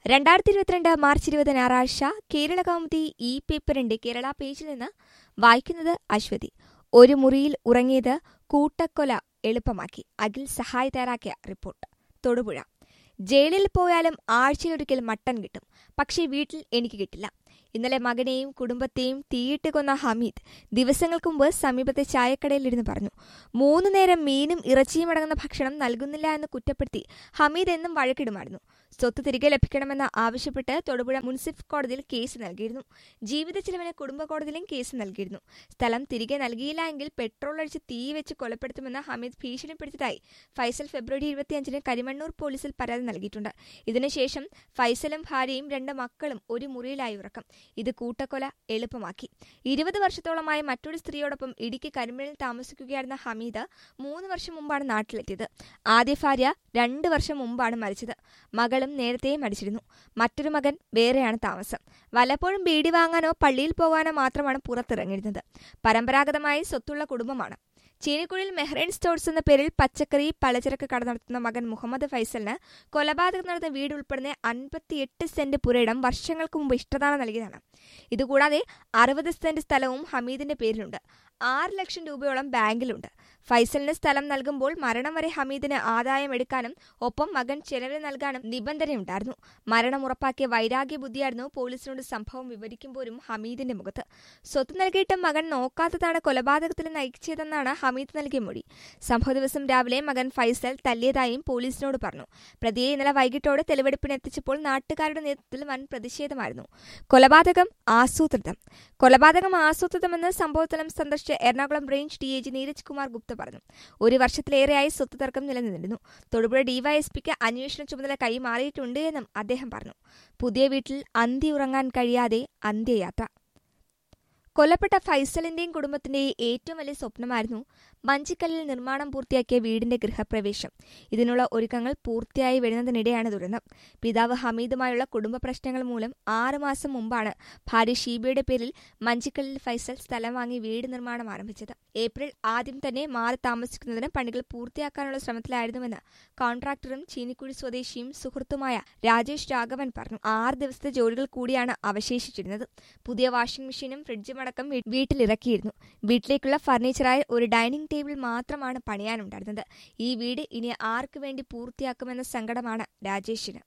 രണ്ടായിരത്തി ഇരുപത്തിരണ്ട് മാർച്ച് ഇരുപത് ഞായറാഴ്ച കേരള കൗമുദി ഈ പേപ്പറിന്റെ കേരള പേജിൽ നിന്ന് വായിക്കുന്നത് അശ്വതി ഒരു മുറിയിൽ ഉറങ്ങിയത് കൂട്ടക്കൊല എളുപ്പമാക്കി അഖിൽ സഹായി തയ്യാറാക്കിയ റിപ്പോർട്ട് തൊടുപുഴ ജയിലിൽ പോയാലും ആഴ്ചയിലൊരിക്കൽ മട്ടൻ കിട്ടും പക്ഷേ വീട്ടിൽ എനിക്ക് കിട്ടില്ല ഇന്നലെ മകനെയും കുടുംബത്തെയും തീയിട്ട് കൊന്ന ഹമീദ് ദിവസങ്ങൾക്ക് മുമ്പ് സമീപത്തെ ചായക്കടയിലിരുന്ന് പറഞ്ഞു മൂന്നു നേരം മീനും ഇറച്ചിയും അടങ്ങുന്ന ഭക്ഷണം നൽകുന്നില്ല എന്ന് കുറ്റപ്പെടുത്തി ഹമീദ് എന്നും വഴക്കിടുമായിരുന്നു സ്വത്ത് തിരികെ ലഭിക്കണമെന്ന് ആവശ്യപ്പെട്ട് തൊടുപുഴ മുൻസിഫ് കോടതിയിൽ കേസ് നൽകിയിരുന്നു ജീവിത ചിലവിന് കുടുംബ കോടതിയിലും കേസ് നൽകിയിരുന്നു സ്ഥലം തിരികെ നൽകിയില്ല എങ്കിൽ പെട്രോൾ ഒഴിച്ച് തീ വെച്ച് കൊലപ്പെടുത്തുമെന്ന് ഹമീദ് ഭീഷണിപ്പെടുത്തിയതായി ഫൈസൽ ഫെബ്രുവരി ഇരുപത്തിയഞ്ചിന് കരിമണ്ണൂർ പോലീസിൽ പരാതി നൽകിയിട്ടുണ്ട് ഇതിനുശേഷം ഫൈസലും ഭാര്യയും രണ്ട് മക്കളും ഒരു മുറിയിലായി ഉറക്കം ഇത് കൂട്ടക്കൊല എളുപ്പമാക്കി ഇരുപത് വർഷത്തോളമായി മറ്റൊരു സ്ത്രീയോടൊപ്പം ഇടുക്കി കരിമണിൽ താമസിക്കുകയായിരുന്ന ഹമീദ് മൂന്ന് വർഷം മുമ്പാണ് നാട്ടിലെത്തിയത് ആദ്യ ഭാര്യ രണ്ട് വർഷം മുമ്പാണ് മരിച്ചത് മകളും നേരത്തെ മരിച്ചിരുന്നു മറ്റൊരു മകൻ വേറെയാണ് താമസം വല്ലപ്പോഴും ബീഡി വാങ്ങാനോ പള്ളിയിൽ പോകാനോ മാത്രമാണ് പുറത്തിറങ്ങിയിരുന്നത് പരമ്പരാഗതമായി സ്വത്തുള്ള കുടുംബമാണ് ചീനിക്കുഴിയിൽ മെഹ്റൈൻ സ്റ്റോഴ്സ് എന്ന പേരിൽ പച്ചക്കറി പലചരക്ക് കട നടത്തുന്ന മകൻ മുഹമ്മദ് ഫൈസലിന് കൊലപാതകം നടന്ന വീട് ഉൾപ്പെടുന്ന അൻപത്തിയെട്ട് സെന്റ് പുരയിടം വർഷങ്ങൾക്ക് മുമ്പ് ഇഷ്ടദാനം നൽകിയതാണ് ഇതുകൂടാതെ അറുപത് സെന്റ് സ്ഥലവും ഹമീദിന്റെ പേരിലുണ്ട് ആറ് ലക്ഷം രൂപയോളം ബാങ്കിലുണ്ട് ഫൈസലിന് സ്ഥലം നൽകുമ്പോൾ മരണം വരെ ഹമീദിന് ആദായം എടുക്കാനും ഒപ്പം മകൻ ചെലവിന് നൽകാനും നിബന്ധനയുണ്ടായിരുന്നു മരണം ഉറപ്പാക്കിയ വൈരാഗ്യ ബുദ്ധിയായിരുന്നു പോലീസിനോട് സംഭവം വിവരിക്കുമ്പോഴും ഹമീദിന്റെ മുഖത്ത് സ്വത്ത് നൽകിയിട്ട് മകൻ നോക്കാത്തതാണ് കൊലപാതകത്തിൽ നയിച്ചതെന്നാണ് ഹമീദ് നൽകിയ മൊഴി സംഭവ ദിവസം രാവിലെ മകൻ ഫൈസൽ തല്ലിയതായും പോലീസിനോട് പറഞ്ഞു പ്രതിയെ ഇന്നലെ വൈകിട്ടോടെ തെളിവെടുപ്പിന് എത്തിച്ചപ്പോൾ നാട്ടുകാരുടെ നേതൃത്വത്തിൽ വൻ പ്രതിഷേധമായിരുന്നു കൊലപാതകം ആസൂത്രിതം കൊലപാതകം ആസൂത്രിതമെന്ന് സംഭവസ്ഥലം സന്ദർശിച്ച Ernakulam range D I G Neeraj Kumar Gupta പറഞ്ഞു ഒരു വർഷത്തിലേറെയായി സ്വത്ത് തർക്കം നിലനിന്നിരുന്നു തൊടുപുഴ ഡിവൈഎസ്പിക്ക് അന്വേഷണ ചുമതല കൈമാറിയിട്ടുണ്ട് എന്നും അദ്ദേഹം പറഞ്ഞു പുതിയ വീട്ടിൽ അന്തി ഉറങ്ങാൻ കഴിയാതെ അന്ത്യയാത്ര കൊല്ലപ്പെട്ട ഫൈസലിന്റെയും കുടുംബത്തിന്റെയും ഏറ്റവും വലിയ സ്വപ്നമായിരുന്നു മഞ്ചിക്കല്ലിൽ നിർമ്മാണം പൂർത്തിയാക്കിയ വീടിന്റെ ഗൃഹപ്രവേശം ഇതിനുള്ള ഒരുക്കങ്ങൾ പൂർത്തിയായി വരുന്നതിനിടെയാണ് ദുരന്തം പിതാവ് ഹമീദുമായുള്ള കുടുംബ പ്രശ്നങ്ങൾ മൂലം ആറുമാസം മുമ്പാണ് ഭാര്യ ഷീബയുടെ പേരിൽ മഞ്ചിക്കല്ലിൽ ഫൈസൽ സ്ഥലം വാങ്ങി വീട് നിർമ്മാണം ആരംഭിച്ചത് ഏപ്രിൽ ആദ്യം തന്നെ മാറി താമസിക്കുന്നതിന് പണികൾ പൂർത്തിയാക്കാനുള്ള ശ്രമത്തിലായിരുന്നുവെന്ന് കോൺട്രാക്ടറും ചീനിക്കുഴി സ്വദേശിയും സുഹൃത്തുമായ രാജേഷ് രാഘവൻ പറഞ്ഞു ആറ് ദിവസത്തെ ജോലികൾ കൂടിയാണ് അവശേഷിച്ചിരുന്നത് പുതിയ വാഷിംഗ് മെഷീനും ഫ്രിഡ്ജും അടക്കം വീട്ടിലിറക്കിയിരുന്നു വീട്ടിലേക്കുള്ള ഫർണിച്ചറായ ഒരു ഡൈനിങ് ടേബിൾ മാത്രമാണ് പണിയാനുണ്ടായിരുന്നത് ഈ വീട് ഇനി ആർക്കു വേണ്ടി പൂർത്തിയാക്കുമെന്ന സങ്കടമാണ് രാജേഷിന്